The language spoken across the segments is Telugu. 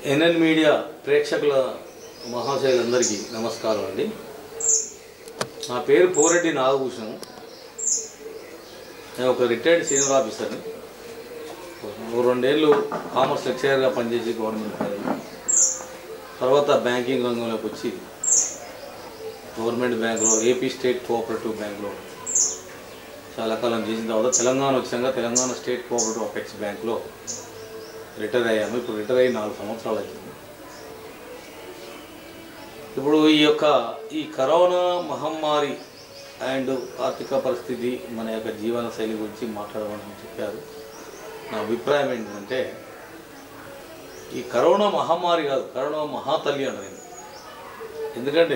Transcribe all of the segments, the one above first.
ఎన్ఎన్ మీడియా ప్రేక్షకుల మహాశయులందరికీ నమస్కారం అండి నా పేరు పోరెడ్డి నాగభూషణం నేను ఒక రిటైర్డ్ సీనియర్ ఆఫీసర్ని ఒక రెండేళ్ళు కామర్స్ లెక్చరర్గా పనిచేసి గవర్నమెంట్ కాలేజ్ తర్వాత బ్యాంకింగ్ రంగంలోకి వచ్చి గవర్నమెంట్ బ్యాంకులో ఏపీ స్టేట్ కోఆపరేటివ్ బ్యాంకులో చాలా కాలం చేసిన తర్వాత తెలంగాణ వచ్చాక తెలంగాణ స్టేట్ కోఆపరేటివ్ అపెక్స్ బ్యాంకులో రిటైర్ అయ్యాము ఇప్పుడు రిటైర్ అయ్యి నాలుగు సంవత్సరాలు అవుతుంది ఇప్పుడు ఈ యొక్క ఈ కరోనా మహమ్మారి అండ్ ఆర్థిక పరిస్థితి మన యొక్క జీవన శైలి గురించి మాట్లాడమని చెప్పారు నా అభిప్రాయం ఏంటంటే ఈ కరోనా మహమ్మారి కాదు కరోనా మహాతల్లి అన్నది ఎందుకంటే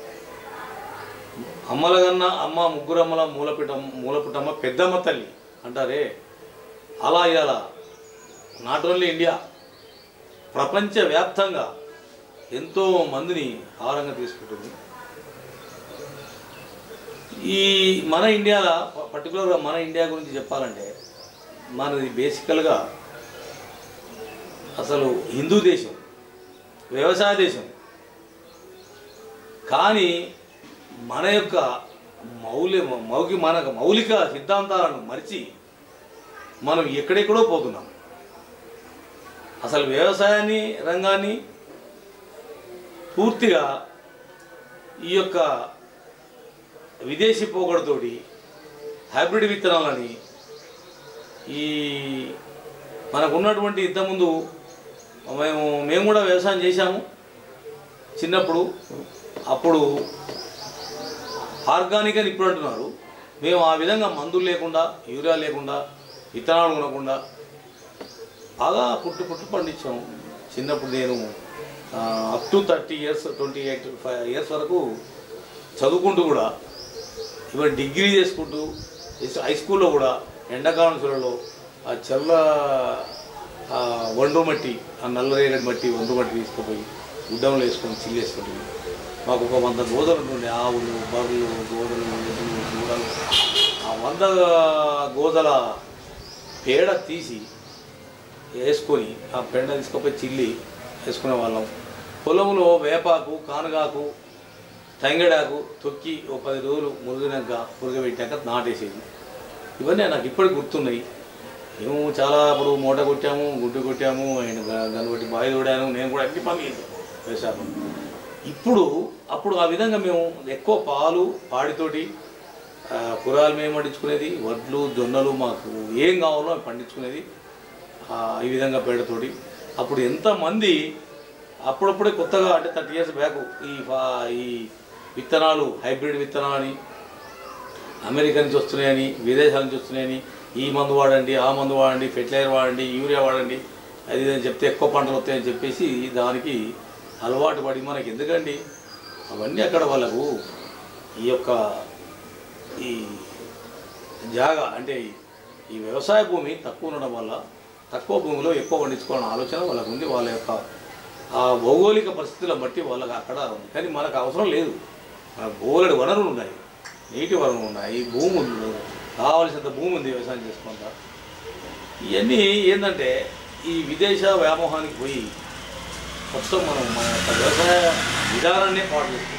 అమ్మల కన్నా అమ్మ ముగ్గురమ్మల మూలపిటం మూలపుటమ్మ పెద్దమ్మ తల్లి అంటారే అలా ఇలా నాట్ ఓన్లీ ఇండియా ప్రపంచవ్యాప్తంగా ఎంతో మందిని ఆహారంగా తీసుకుంటుంది ఈ మన ఇండియాలో పర్టికులర్గా మన ఇండియా గురించి చెప్పాలంటే మనది బేసికల్గా అసలు హిందూ దేశం వ్యవసాయ దేశం కానీ మన యొక్క మౌలి మౌకి మన మౌలిక సిద్ధాంతాలను మరిచి మనం ఎక్కడెక్కడో పోతున్నాం అసలు వ్యవసాయాన్ని రంగాన్ని పూర్తిగా ఈ యొక్క విదేశీ పోగడతోటి హైబ్రిడ్ విత్తనాలని ఈ మనకు ఉన్నటువంటి ఇంతకుముందు మేము మేము కూడా వ్యవసాయం చేశాము చిన్నప్పుడు అప్పుడు ఆర్గానిక్ అని ఇప్పుడు అంటున్నారు మేము ఆ విధంగా మందులు లేకుండా యూరియా లేకుండా విత్తనాలు కొనకుండా బాగా పుట్టు పుట్టు పండించాము చిన్నప్పుడు నేను up to thirty years twenty eight five years వరకు చదువుకుంటూ కూడా ఈవెన్ డిగ్రీ చేసుకుంటూ హై స్కూల్లో కూడా ఎండాకాలం సెలవులో ఆ చల్ల ఆ ఒండ్రు మట్టి ఆ నల్లరేగడి మట్టి ఒండ్రు మట్టి తీసుకుపోయి గుడ్డంలో వేసుకొని చిల్లు వేసుకుంటుంది మాకు ఒక వంద గోదలు ఉంటుండే ఆవులు బర్రెలు గోదలు ఎద్దులు దూడలు ఆ వంద గోదల పేడ తీసి వేసుకొని ఆ పెండ తీసుకుపోయి చిల్లి వేసుకునే వాళ్ళం పొలంలో వేపాకు కానగాకు తంగడాకు తొక్కి ఒక పది రోజులు మురిగినాక పురగబెట్టాక నాటేసేది ఇవన్నీ నాకు ఇప్పటికి గుర్తున్నాయి మేము చాలా అప్పుడు మూట కొట్టాము గుడ్డు కొట్టాము ఆయన గనబట్టి బావి తోడాను నేను కూడా అన్ని పని చేశాను వ్యవసాయం ఇప్పుడు అప్పుడు ఆ విధంగా మేము ఎక్కువ పాలు పాడితోటి ఆ, కూరగాయలు మేము పండించుకునేది వడ్లు జొన్నలు మాకు ఏం కావాలో అవి పండించుకునేది ఆ, ఈ విధంగా పేడతోటి అప్పుడు ఎంతమంది అప్పుడప్పుడే కొత్తగా అంటే థర్టీ ఇయర్స్ బ్యాక్ ఈ ఫా- ఈ విత్తనాలు హైబ్రిడ్ విత్తనాలని అమెరికా నుంచి వస్తున్నాయని విదేశాల నుంచి వస్తున్నాయని ఈ మందు వాడండి ఆ మందు వాడండి ఫెర్టిలైజర్ వాడండి యూరియా వాడండి అది ఇది అని చెప్తే ఎక్కువ పంటలు వస్తాయని చెప్పేసి దానికి అలవాటు పడి మనకి ఎందుకండి అవన్నీ అక్కడ వాళ్ళకు ఈ యొక్క ఈ జాగా అంటే ఈ వ్యవసాయ భూమి తక్కువ ఉండడం వల్ల తక్కువ భూమిలో ఎక్కువ పండించుకోవాలన్న ఆలోచన వాళ్ళకు ఉంది వాళ్ళ యొక్క ఆ భౌగోళిక పరిస్థితులను బట్టి వాళ్ళకి అక్కడ ఉంది కానీ మనకు అవసరం లేదు మనకు భూగోళ వనరులు ఉన్నాయి నీటి వనరులు ఉన్నాయి భూమి ఉంది కావలసినంత భూమి ఉంది వ్యవసాయం చేసుకుంటా ఇవన్నీ ఏంటంటే ఈ విదేశ వ్యామోహానికి పోయి మొత్తం మనం మన యొక్క వ్యవసాయ విధానాన్నే పాటు చేస్తాం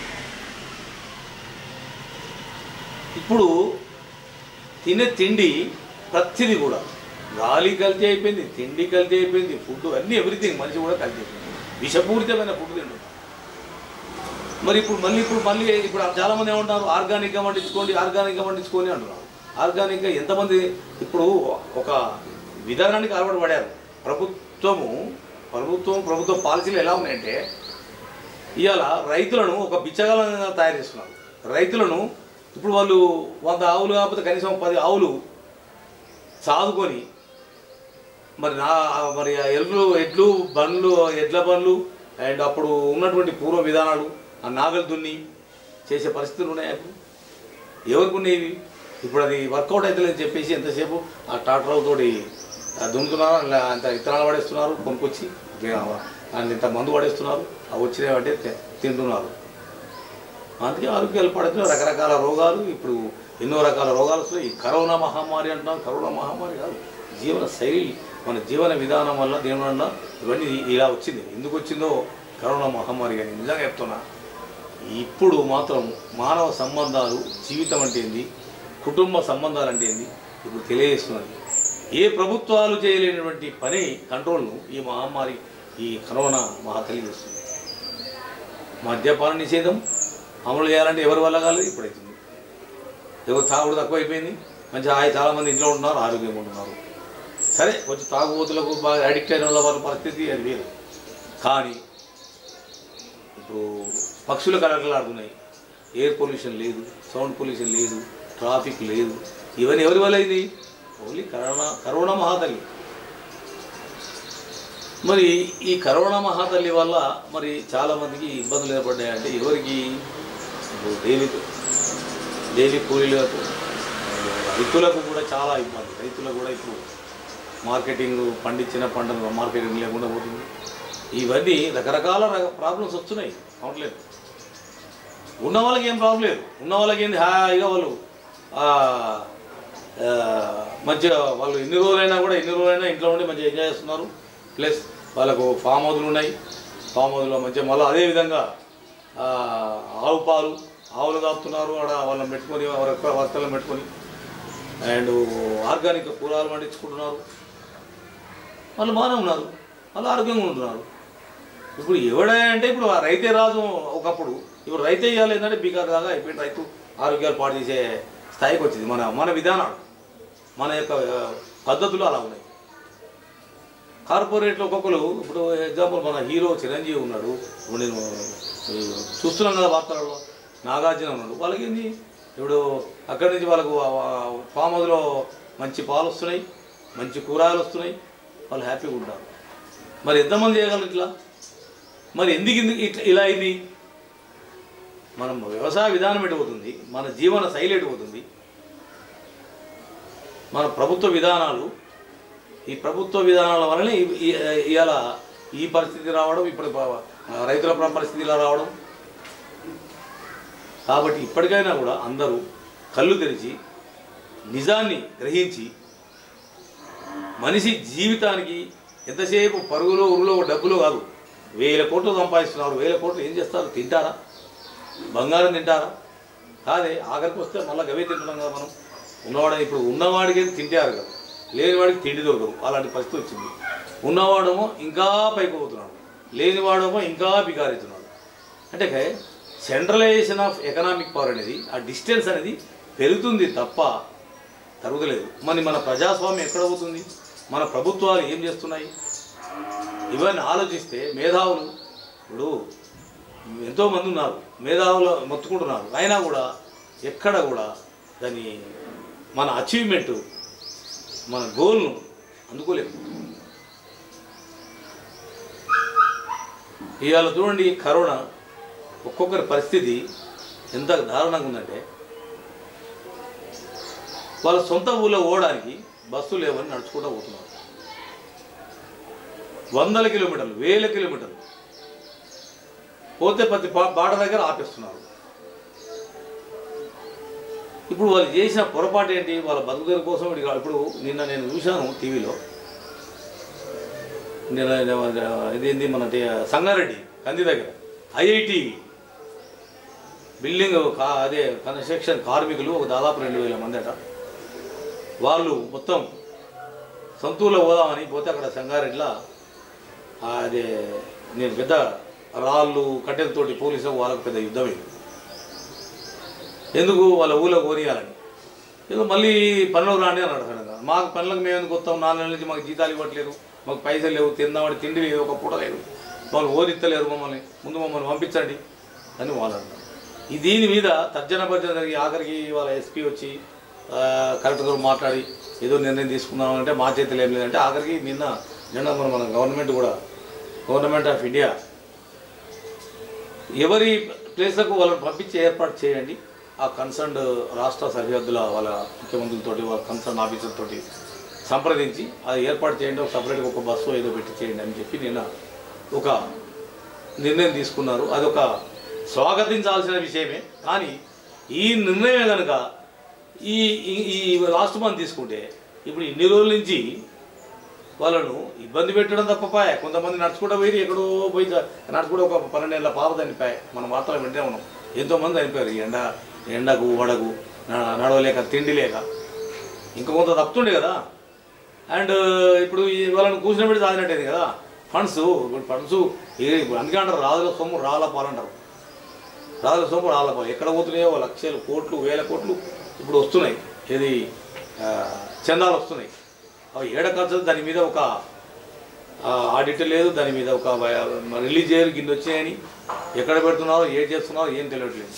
ఇప్పుడు తినే తిండి ప్రతిదీ కూడా గాలి కల్తీ అయిపోయింది తిండి కల్తీ అయిపోయింది ఫుడ్ అన్నీ ఎవ్రీథింగ్ మనిషి కూడా కల్తీ అయిపోయింది విషపూరితమైన ఫుడ్ తింటున్నాం మరి ఇప్పుడు మళ్ళీ ఇప్పుడు మళ్ళీ ఇప్పుడు చాలామంది ఏమంటారు ఆర్గానిక్గా వండించుకోండి ఆర్గానిక్గా వండించుకోండి అంటున్నారు ఆర్గానిక్గా ఎంతమంది ఇప్పుడు ఒక విధానానికి అలవాటు పడారు ప్రభుత్వము ప్రభుత్వం ప్రభుత్వ పాలసీలు ఎలా ఉన్నాయంటే ఇవాళ రైతులను ఒక బిచ్చగాలంగా తయారు చేస్తున్నారు రైతులను ఇప్పుడు వాళ్ళు వంద ఆవులు కాకపోతే కనీసం పది ఆవులు సాదుకొని మరి నా మరి ఆ ఎడ్లు ఎడ్లు బండ్లు ఎడ్ల బండ్లు అండ్ అప్పుడు ఉన్నటువంటి పూర్వ విధానాలు ఆ నాగలు దున్ని చేసే పరిస్థితులు ఉన్నాయి అప్పుడు ఎవరికి ఉండేవి ఇప్పుడు అది వర్కౌట్ అవుతుందని చెప్పేసి ఎంతసేపు ఆ ట్రాక్టర్ తోటి ఆ దున్నుతున్నారు అలా అంత విత్తనాలు పడేస్తున్నారు కొనుక్కొచ్చి అండ్ ఇంత మందు పడేస్తున్నారు అవి వచ్చినాయంటే తి- తింటున్నారు అందుకే ఆరోగ్యాలు పడుతున్నాయి రకరకాల రోగాలు ఇప్పుడు ఎన్నో రకాల రోగాలు వస్తున్నాయి ఈ కరోనా మహమ్మారి అంటున్నాం కరోనా మహమ్మారి కాదు జీవన శైలి మన జీవన విధానం వల్ల దేని వల్ల ఇవన్నీ ఇలా వచ్చింది ఎందుకు వచ్చిందో కరోనా మహమ్మారి కానీ నిజంగా చెప్తున్నా ఇప్పుడు మాత్రం మానవ సంబంధాలు జీవితం అంటే ఏంది కుటుంబ సంబంధాలు అంటే ఏంది ఇప్పుడు తెలియజేస్తున్నది ఏ ప్రభుత్వాలు చేయలేనటువంటి పని కంట్రోల్ను ఈ మహమ్మారి ఈ కరోనా మహా తెలియజేస్తుంది మద్యపాన నిషేధం అమలు చేయాలంటే ఎవరి వల్ల కాలేదు ఇప్పుడైతుంది ఎవరు తాగుడు తక్కువ అయిపోయింది మంచిగా హాయి చాలామంది ఇంట్లో ఉంటున్నారు ఆరోగ్యంగా ఉంటున్నారు సరే కొంచెం తాగుబోతులకు బాగా అడిక్ట్ అయిన వాళ్ళ వాళ్ళ పరిస్థితి అది వేరు కానీ ఇప్పుడు పక్షులు కలకలాడుతున్నాయి ఎయిర్ పొల్యూషన్ లేదు సౌండ్ పొల్యూషన్ లేదు ట్రాఫిక్ లేదు ఇవన్నీ ఎవరి వల్ల అయింది ఓన్లీ కరోనా కరోనా మహాతల్లి మరి ఈ కరోనా మహాతల్లి వల్ల మరి చాలామందికి ఇబ్బందులు ఏర్పడ్డాయంటే ఎవరికి ఇప్పుడు డైలీ డైలీ కూలీలకు రైతులకు కూడా చాలా ఇబ్బంది రైతులకు కూడా ఇప్పుడు మార్కెటింగ్ పండించిన పంటలు మార్కెటింగ్ లేకుండా పోతుంది ఇవన్నీ రకరకాల ప్రాబ్లమ్స్ వస్తున్నాయి అవట్లేదు ఉన్న వాళ్ళకి ఏం ప్రాబ్లం లేదు ఉన్న వాళ్ళకి ఏంది హాయిగా వాళ్ళు ఆ, ఆ, మంచిగా వాళ్ళు ఎన్ని రోజులైనా కూడా ఎన్ని రోజులైనా ఇంట్లో ఉండి మంచిగా ఎంజాయ్ చేస్తున్నారు ప్లస్ వాళ్ళకు ఫామ్ హౌస్లు ఉన్నాయి ఫామ్ హౌస్లో మంచిగా మళ్ళీ అదేవిధంగా ఆ, ఆవు పాలు ఆవులు కాపుతున్నారు ఆడ వాళ్ళని పెట్టుకొని వాళ్ళ వర్తలను పెట్టుకొని అండ్ ఆర్గానిక్ కూరగాయలు పండించుకుంటున్నారు వాళ్ళు బాగానే ఉన్నారు వాళ్ళు ఆరోగ్యంగా ఉంటున్నారు ఇప్పుడు ఎవడే అంటే ఇప్పుడు ఆ రైతే రాజు ఒకప్పుడు ఇప్పుడు రైతే ఇవ్వాలి ఏంటంటే బీకార్ దాకా అయిపోయింది రైతు ఆరోగ్యాలు పాడు చేసే స్థాయికి వచ్చింది మన మన విధానాలు మన యొక్క ఆ, పద్ధతులు అలా ఉన్నాయి కార్పొరేట్లు ఒక్కొక్కరు ఇప్పుడు ఎగ్జాంపుల్ మన హీరో చిరంజీవి ఉన్నాడు ఇప్పుడు నేను ఈ, చూస్తున్నాం కదా వార్తలలో నాగార్జున ఉన్నాడు వాళ్ళకి ఏంది ఇప్పుడు అక్కడి నుంచి వాళ్ళకు ఫామ్ హౌస్లో మంచి పాలు వస్తున్నాయి మంచి కూరగాయలు వస్తున్నాయి వాళ్ళు హ్యాపీగా ఉంటారు మరి ఎంతమంది చేయగలరు ఇట్లా మరి ఎందుకు ఇందుకు ఇట్లా ఇలా అయింది మనం వ్యవసాయ విధానం ఎటుపోతుంది మన జీవన శైలి ఎటుపోతుంది మన ప్రభుత్వ విధానాలు ఈ ప్రభుత్వ విధానాల వలన ఈ- ఈ- ఇవాళ ఈ పరిస్థితి రావడం ఇప్పుడు ప- రైతుల ప్ర- పరిస్థితి ఇలా రావడం కాబట్టి ఇప్పటికైనా కూడా అందరూ కళ్ళు తెరిచి నిజాన్ని గ్రహించి మనిషి జీవితానికి ఎంతసేపు పరుగులో ఉరులో డబ్బులో కాదు వేల కోట్లు సంపాదిస్తున్నారు వేల కోట్లు ఏం చేస్తారు తింటారా బంగారం తింటారా కాదే ఆఖరికి వస్తే మళ్ళీ గవే తింటున్నాం కదా మనం ఉన్నవాడు ఇప్పుడు ఉన్నవాడికి ఏం తింటారు కదా లేనివాడికి తిండి దొరకదు అలాంటి పరిస్థితి వచ్చింది ఉన్నవాడేమో ఇంకా పైకి పోతున్నాడు లేనివాడేమో ఇంకా బిగారెత్తున్నాడు అంటే సెంట్రలైజేషన్ ఆఫ్ ఎకనామిక్ పవర్ అనేది ఆ డిస్టెన్స్ అనేది పెరుగుతుంది తప్ప తరుగుదలేదు మరి మన ప్రజాస్వామ్యం ఎక్కడ పోతుంది మన ప్రభుత్వాలు ఏం చేస్తున్నాయి ఇవన్నీ ఆలోచిస్తే మేధావులు ఇప్పుడు ఎంతోమంది ఉన్నారు మేధావులు మొత్తుకుంటున్నారు అయినా కూడా ఎక్కడ కూడా దాని మన అచీవ్మెంట్ మన గోల్ను అందుకోలేము ఇవాళ చూడండి కరోనా ఒక్కొక్కరి పరిస్థితి ఎంత దారుణంగా ఉందంటే వాళ్ళ సొంత ఊళ్ళో పోవడానికి బస్సులు లేవని నడుచుకుంటూ పోతున్నారు వందల కిలోమీటర్లు వేల కిలోమీటర్లు పోతే ప్రతి బా- బాట దగ్గర ఆపేస్తున్నారు ఇప్పుడు వాళ్ళు చేసిన పొరపాటు ఏంటి వాళ్ళ బతుకుదల కోసం ఇది కాదు. ఇప్పుడు నిన్న నేను చూశాను టీవీలో నిన్న ఇదేంది మన టే- సంగారెడ్డి కంది దగ్గర ఐఐటి బిల్డింగ్ కా అదే కన్స్ట్రక్షన్ కార్మికులు ఒక దాదాపు రెండు వేల మంది అట వాళ్ళు మొత్తం సొంతూరులో పోదామని పోతే అక్కడ సంగారెడ్డిలో ఆ అదే నేను పెద్ద రాళ్ళు కట్టెలతోటి పోలీసులకు వాళ్ళకు పెద్ద యుద్ధం ఇది ఎందుకు వాళ్ళ ఊళ్ళో కోనియాలని ఏదో మళ్ళీ పనులకు రాండి అని అడగడం మాకు పనులకు మేము ఎందుకు వస్తాం నాలుగు నెలల నుంచి మాకు జీతాలు ఇవ్వట్లేదు మాకు పైసలు లేవు తిందామని తిండి లేదు ఒక పూట లేదు వాళ్ళు ఓరిత్తలేరు మమ్మల్ని ముందు మమ్మల్ని పంపించండి అని వాళ్ళు అంటారు ఈ దీని మీద తర్జన భర్జన జరిగి ఆఖరికి వాళ్ళ ఎస్పీ వచ్చి ఆ, కలెక్టర్ గారు మాట్లాడి ఏదో నిర్ణయం తీసుకుందాం అంటే మా చేతిలో ఏం లేదంటే ఆఖరికి నిన్న నిన్న మన మన గవర్నమెంట్ కూడా గవర్నమెంట్ ఆఫ్ ఇండియా ఎవరి ప్లేస్లకు వాళ్ళని పంపించి ఏర్పాటు చేయండి ఆ కన్సర్న్డ్ రాష్ట్ర సరిహద్దుల వాళ్ళ ముఖ్యమంత్రులతోటి వాళ్ళ కన్సర్న్ ఆఫీసర్ తోటి సంప్రదించి అది ఏర్పాటు చేయండి ఒక సపరేట్గా ఒక బస్సు ఏదో పెట్టి చేయండి అని చెప్పి నిన్న ఒక నిర్ణయం తీసుకున్నారు అదొక స్వాగతించాల్సిన విషయమే కానీ ఈ నిర్ణయం కనుక ఈ ఈ- ఈ లాస్ట్ మంత్ తీసుకుంటే ఇప్పుడు ఇన్ని రోజుల నుంచి వాళ్ళను ఇబ్బంది పెట్టడం తప్పపాయ కొంతమంది నడుచుకుంటూ పోయి ఎక్కడో పోయి చ- నడుచుకుంటూ ఒక పన్నెండేళ్ళ పాప చనిపోయాయి మనం మాత్రం వింటే ఉన్నాం ఎంతోమంది చనిపోయారు ఈ ఎండ ఎండకు వడకు న- నడవలేక తిండి లేక ఇంకా కొంత తప్పుతుండే కదా అండ్ ఇప్పుడు ఈ వాళ్ళని కూర్చుని తాగినట్టేది కదా ఫండ్స్ ఇప్పుడు ఫండ్స్ ఇప్పుడు అందుకే అంటారు రాజుల సొమ్ము రాళ్ళ పాలంటారు రాజుల సొమ్ము రాళ్ళ పాలు ఎక్కడ పోతున్నాయో లక్షలు కోట్లు వేల కోట్లు ఇప్పుడు వస్తున్నాయి ఇది ఆ, చందాలు వస్తున్నాయి అవి ఏడ ఖర్చు దాని మీద ఒక ఆ, ఆడిట్ లేదు దాని మీద ఒక వ- రిలీజ్ చేయరు కింద వచ్చాయని ఎక్కడ పెడుతున్నారో ఏం చేస్తున్నారో ఏం తెలియట్లేదు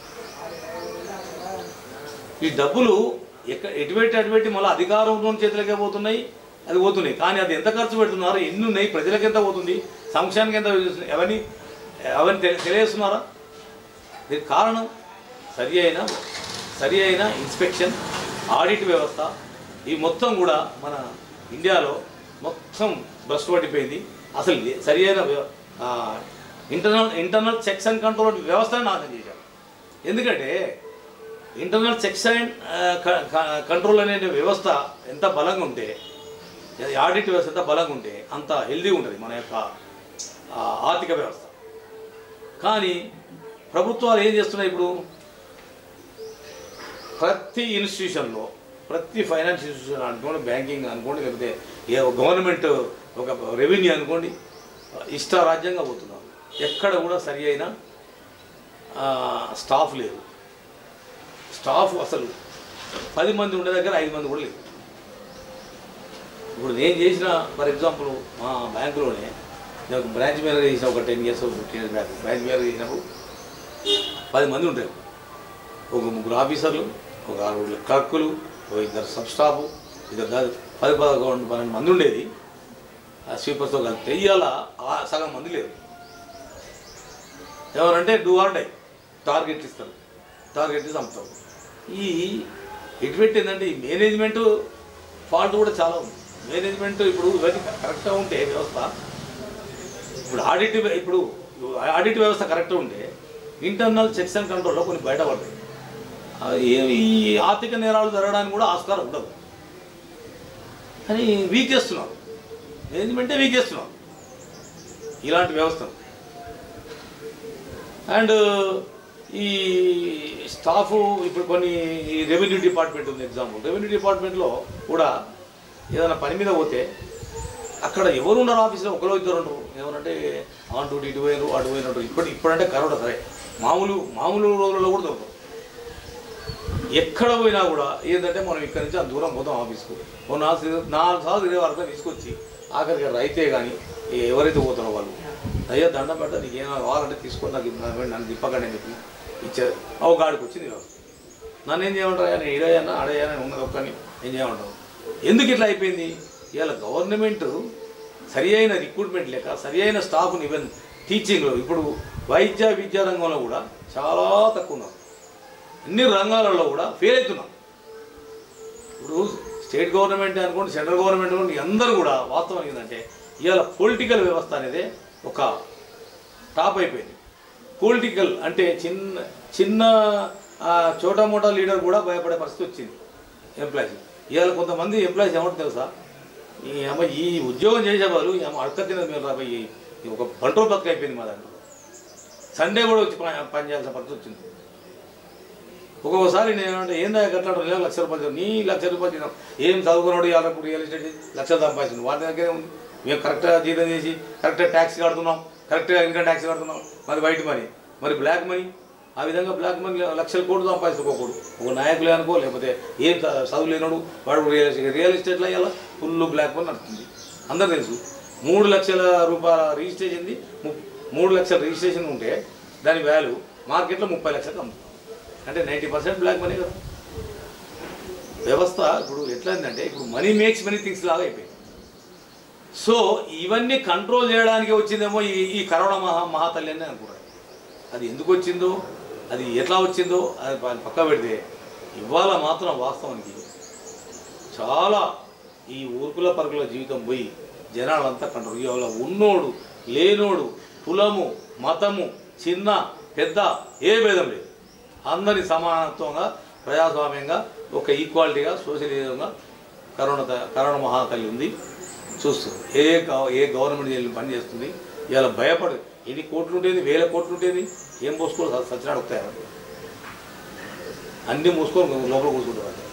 ఈ డబ్బులు ఎక్కడ ఎటువంటి అటువంటి మళ్ళీ అధికారం ఉన్న చేతులకే పోతున్నాయి అది పోతున్నాయి కానీ అది ఎంత ఖర్చు పెడుతున్నారు ఎన్ని ఉన్నాయి ప్రజలకు ఎంత పోతుంది సంక్షేమానికి ఎంత చేస్తున్నాయి? అవన్నీ అవన్నీ తెలి తెలియజేస్తున్నారా దీనికి కారణం సరి అయిన సరి అయిన ఇన్స్పెక్షన్ ఆడిట్ వ్యవస్థ ఈ మొత్తం కూడా మన ఇండియాలో మొత్తం భ్రష్టు పట్టిపోయింది అసలు ఇది సరి అయిన వ్య- ఆ, internal internal checks and control వ్యవస్థను నాశనం చేశారు ఎందుకంటే ఇంటర్నల్ చెక్స్ అండ్ కంట్రోల్ అనే వ్యవస్థ ఎంత బలంగా ఉంటే ఈ ఆడిట్ వ్యవస్థ ఎంత బలంగా ఉంటే అంత హెల్దీ ఉంటుంది మన యొక్క ఆ, ఆర్థిక వ్యవస్థ కానీ ప్రభుత్వాలు ఏం చేస్తున్నాయి ఇప్పుడు ప్రతి ఇన్స్టిట్యూషన్లో ప్రతి ఫైనాన్స్ ఇన్స్టిట్యూషన్ అనుకోండి బ్యాంకింగ్ అనుకోండి లేకపోతే ఏ గవర్నమెంట్ ఒక రెవెన్యూ అనుకోండి ఇష్టారాజ్యంగా పోతున్నారు ఎక్కడ కూడా సరి అయిన ఆ, స్టాఫ్ లేదు స్టాఫ్ అసలు పది మంది ఉండే దగ్గర ఐదు మంది కూడా లేదు ఇప్పుడు నేను చేసిన ఫర్ ఎగ్జాంపుల్ మా బ్యాంకులోనే నేను ఒక బ్రాంచ్ మేనేజర్ చేసిన ఒక ten years fifteen years back branch manager చేసినప్పుడు పది మంది ఉంటారు ఒక ముగ్గురు ఆఫీసర్లు ఒక ఆరుగురు క్లర్కులు ఒక ఇద్దరు సబ్ స్టాఫ్ ఇద్దరు కాదు పది పదకొండు పన్నెండు మంది ఉండేది ఆ స్వీపర్స్తో కలిపితే ఇవాళ ఆ సగం మంది లేరు ఎవరంటే డూ ఆర్ డై టార్గెట్ ఇస్తారు టార్గెట్ ఇచ్చి చంపుతారు ఈ ఎటువంటి ఏంటంటే ఈ మేనేజ్మెంట్ ఫాల్ట్ కూడా చాలా ఉంది మేనేజ్మెంట్ ఇప్పుడు ఇవన్నీ కరెక్ట్గా ఉంటే వ్యవస్థ ఇప్పుడు ఆడిట్ ఇప్పుడు ఆడిట్ వ్యవస్థ కరెక్ట్గా ఉంటే ఇంటర్నల్ చెక్స్ అండ్ కంట్రోల్లో కొన్ని బయటపడతాయి ఆ, ఏ- ఈ ఆర్థిక నేరాలు జరగడానికి కూడా ఆస్కారం ఉండదు అని వీక్ చేస్తున్నారు మేనేజ్మెంటే వీక్ చేస్తున్నారు ఇలాంటి వ్యవస్థను అండ్ ఈ స్టాఫ్ ఇప్పుడు కొన్ని ఈ రెవెన్యూ డిపార్ట్మెంట్ ఉంది ఎగ్జాంపుల్ రెవెన్యూ డిపార్ట్మెంట్లో కూడా ఏదైనా పని మీద పోతే అక్కడ ఎవరు ఉన్నారు ఆఫీస్లో ఒకరో ఇద్దరు ఉండరు ఎవరంటే ఆన్ డ్యూటీ ఇటు పోయినారు అటు పోయినట్టు ఇప్పుడు ఇప్పుడంటే కరోనా సరే మామూలు మామూలు రోజుల్లో కూడా దొరకదు ఎక్కడ పోయినా కూడా ఏంటంటే మనం ఇక్కడి నుంచి అంత దూరం పోతాం ఆఫీస్కు ఓ నాలుగు నాలుగు సార్లు తిరిగే వరకు తీసుకొచ్చి ఆఖరికి రైతే కానీ ఎవరైతే పోతారో వాళ్ళు అయ్యా దండం పెట్ట నీకు ఏమైనా కావాలంటే తీసుకొని నాకు ఇది నన్ను నన్ను తిప్పకండి అని చెప్పి ఇచ్చారు ఓ గాడికి వచ్చింది వ్యవస్థ నన్ను ఏం చేయమంటారు నేను ఇడయ్యానా అడయ్యానా ఉన్నది ఒక్కని ఏం చేయమంటావు ఎందుకు ఇట్లా అయిపోయింది ఇవాళ గవర్నమెంట్ సరి అయిన రిక్రూట్మెంట్ లేక సరి అయిన స్టాఫ్ని ఈవెన్ టీచింగ్లో ఇప్పుడు వైద్య విద్యా రంగంలో కూడా చాలా తక్కువ ఉన్నారు అన్ని రంగాలలో కూడా ఫెయిల్ అవుతున్నాం ఇప్పుడు స్టేట్ గవర్నమెంట్ అనుకోండి సెంట్రల్ గవర్నమెంట్ అనుకోండి అందరూ కూడా వాస్తవం ఏంటంటే ఇవాళ పొలిటికల్ వ్యవస్థ అనేది ఒక టాప్ అయిపోయింది పొలిటికల్ అంటే చిన్న చిన్న ఆ, చోటా మోటా లీడర్ కూడా భయపడే పరిస్థితి వచ్చింది ఎంప్లాయీస్ ఇవాళ కొంతమంది ఎంప్లాయీస్ ఏమంటారు తెలుసా ఈ అమ్మ ఈ ఉద్యోగం చేసే వాళ్ళు ఈ అమ్మ అడక తినదు మీరు రాబోయి ఈ ఒక బంట్రో బతుకు అయిపోయింది మా దాంట్లో సండే కూడా వచ్చి పని పని చేయాల్సిన పరిస్థితి వచ్చింది ఒక్కొక్కసారి నేను అంటే ఏందా కట్టాడు లేదు లక్ష రూపాయలు చదివావు. నీ లక్ష రూపాయలు తిన్నావు ఏం చదువుకున్నాడు ఇవాళ ఇప్పుడు రియల్ ఎస్టేట్ లక్షలు సంపాదించింది వాటి దగ్గరే ఉంది మేము కరెక్ట్గా జీతం చేసి కరెక్ట్గా ట్యాక్స్ కడుతున్నాం కరెక్ట్గా ఇన్కమ్ ట్యాక్స్ కడుతున్నాం మరి వైట్ మనీ మరి బ్లాక్ మనీ ఆ విధంగా బ్లాక్ మనీ లక్షల కోట్లు సంపాదించుకోకూడదు ఒక నాయకులే అనుకో లేకపోతే ఏం చ- చదువు లేనోడు వాడు రియల్ ఎస్టేట్ రియల్ ఎస్టేట్లో ఇలా ఫుల్ బ్లాక్ మనీ నడుస్తుంది అందరు తెలుసు మూడు లక్షల రూపాయల రిజిస్ట్రేషన్ది ము- మూడు లక్షల రిజిస్ట్రేషన్ ఉంటే దాని వాల్యూ మార్కెట్లో ముప్పై లక్షలకు అమ్ముతుంది అంటే నైంటీ పర్సెంట్ బ్లాక్ మనీ కదా వ్యవస్థ ఇప్పుడు ఎట్లా అయిందంటే ఇప్పుడు మనీ మేక్స్ మనీ థింగ్స్ లాగా అయిపోయింది సో ఇవన్నీ కంట్రోల్ చేయడానికి వచ్చిందేమో ఈ ఈ కరోనా మహా మహాతల్లి అని అనుకున్నాను అది ఎందుకు వచ్చిందో అది ఎట్లా వచ్చిందో అది ప- పక్క పెడితే ఇవాళ మాత్రం వాస్తవానికి చాలా ఈ ఊర్కుల పరుగుల జీవితం పోయి జనాలంతా కంట్రోల్ ఇవాళ ఉన్నోడు లేనోడు కులము మతము చిన్న పెద్ద ఏ భేదం లేదు అందరి సమానత్వంగా ప్రజాస్వామ్యంగా ఒక ఈక్వాలిటీగా సోషలిజంగా కరోనా త- కరోనా మహాతల్లి ఉంది చూస్తుంది ఏ గవ- ఏ గవర్నమెంట్ జైలు పని చేస్తుంది ఇలా భయపడదు ఎన్ని కోట్లు ఉండేది వేల కోట్లు ఉండేది ఏం పోసుకోవాలి స- సచ్చినాడు వస్తాయి అన్నీ మూసుకొని లోపల కూర్చుంటారు అంతే.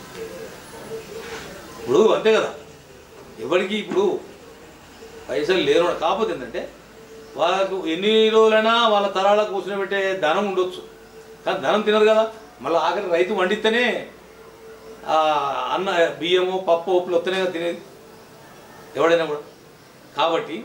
ఇప్పుడు అంతే కదా ఎవరికి ఇప్పుడు పైసలు లేరు కాకపోతే ఏంటంటే వాళ్ళకు ఎన్ని రోజులైనా వాళ్ళ తరాలకు కూర్చుని పెట్టే ధనం ఉండొచ్చు కానీ ధనం తినరు కదా మళ్ళీ ఆఖరి రైతు వండితేనే ఆ అన్న బియ్యము పప్పు ఉప్పులు వస్తేనే కదా తినేది ఎవడైనా కూడా కాబట్టి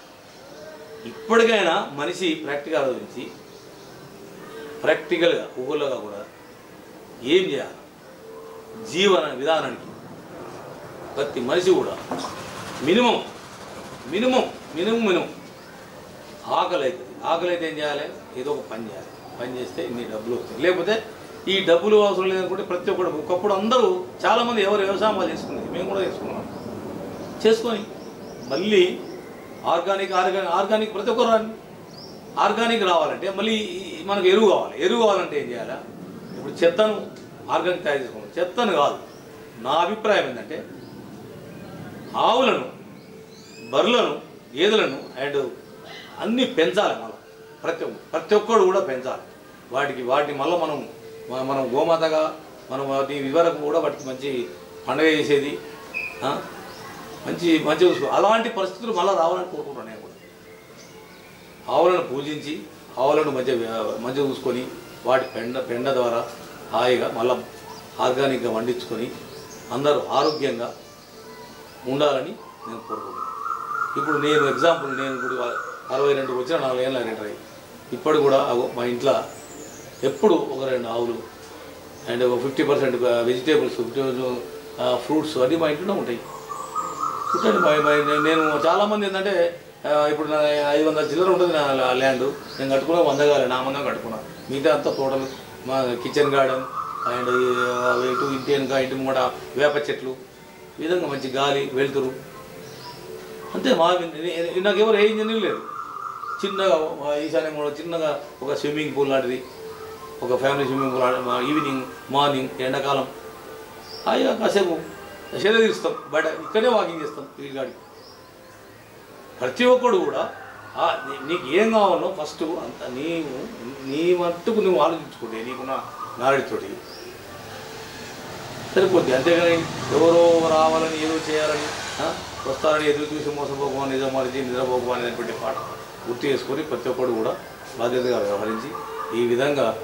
ఇప్పటికైనా మనిషి ప్రాక్టికల్ ఆలోచించి ప్రాక్టికల్గా ఊళ్ళోగా కూడా ఏం చేయాలి జీవన విధానానికి ప్రతి మనిషి కూడా మినిమం మినిమం మినిమం మినిమం ఆకలి అవుతుంది ఆకలి అయితే ఏం చేయాలి ఏదో ఒక పని చేయాలి పని చేస్తే ఇన్ని డబ్బులు వస్తాయి లేకపోతే ఈ డబ్బులు అవసరం లేదనుకుంటే ప్రతి ఒక్కడు ఒకప్పుడు అందరూ చాలామంది ఎవరు వ్యవసాయం వాళ్ళు చేసుకునేది మేము కూడా చేసుకున్నాం చేసుకొని మళ్ళీ ఆర్గానిక్ ఆర్గానిక్ ఆర్గానిక్ ప్రతి ఒక్కరు రాని ఆర్గానిక్ రావాలంటే మళ్ళీ ఈ- మనకు ఎరువు కావాలి ఎరువు కావాలంటే ఏం చేయాలి ఇప్పుడు చెత్తను ఆర్గానిక్ తయారు చేసుకోవాలి చెత్తను కాదు నా అభిప్రాయం ఏంటంటే ఆవులను బర్రెలను గేదెలను అండ్ అన్నీ పెంచాలి మనం ప్రతి ఒక్క- ప్రతి ఒక్కడు కూడా పెంచాలి వాటికి వాటిని మళ్ళీ మనం మ- మనం గోమాతగా మనం వాటి వివరకు కూడా వాటికి మంచి పండగ చేసేది ఆ? మంచి మంచి చూసుకో అలాంటి పరిస్థితులు మళ్ళీ రావాలని కోరుకుంటున్నాను నేను కూడా ఆవులను పూజించి ఆవులను మంచి మంచిగా చూసుకొని వాటి పెండ పెండ ద్వారా హాయిగా మళ్ళీ ఆర్గానిక్గా వండించుకొని అందరూ ఆరోగ్యంగా ఉండాలని నేను కోరుకుంటున్నాను ఇప్పుడు నేను ఎగ్జాంపుల్ నేను ఇప్పుడు అరవై రెండు వచ్చిన నాలుగు ఏళ్ళ రిటైర్ అయ్యి ఇప్పుడు కూడా అగో మా ఇంట్లో ఎప్పుడు ఒక రెండు ఆవులు అండ్ ఒక fifty percent vegetables fifty fruits అన్నీ మా ఇంట్లోనే ఉంటాయి చూడండి మా మా- నేను- నేను చాలామంది ఏంటంటే ఆ, ఇప్పుడు నా ఐదు వందల చిల్లర ఉంటుంది నా లా- ల్యాండ్ నేను కట్టుకున్నా వంద కాలే నా మందం కట్టుకున్నా మిగతా అంతా తోటలు మా కిచెన్ గార్డెన్ అండ్ ఇటు ఇంటి వెనుక ఇంటి ముంగట వేప చెట్లు ఈ విధంగా మంచి గాలి వెలుతురు అంతే మా నే- నాకు ఎవరు ఏ ఇంజనీర్ లేదు చిన్నగా మా ఈశాన్యం కూడా చిన్నగా ఒక స్విమ్మింగ్ పూల్ లాంటిది ఒక ఫ్యామిలీ స్విమ్మింగ్ పూల్ లాంటిది, మా ఈవినింగ్ మార్నింగ్ ఎండాకాలం హాయిగా కాసేపు శరీరం తీస్తాం బయట ఇక్కడే వాకింగ్ చేస్తాం ఈ గాడికి ప్రతి ఒక్కడు కూడా ఆ నీ- నీకు ఏం కావాలో ఫస్ట్ అంత నీవు నీ మట్టుకు నువ్వు ఆలోచించుకుంటే నీకున్న నాలెడ్జ్ తోటి సరిపోద్ది అంతేగాని ఎవరో రావాలని ఏదో చేయాలని ఆ, వస్తారని ఎదురు చూసి మోసపోకమా నిజమాలిచి నిద్రపోకమా అనేటువంటి పాట గుర్తు చేసుకొని ప్రతి ఒక్కడు కూడా బాధ్యతగా వ్యవహరించి ఈ విధంగా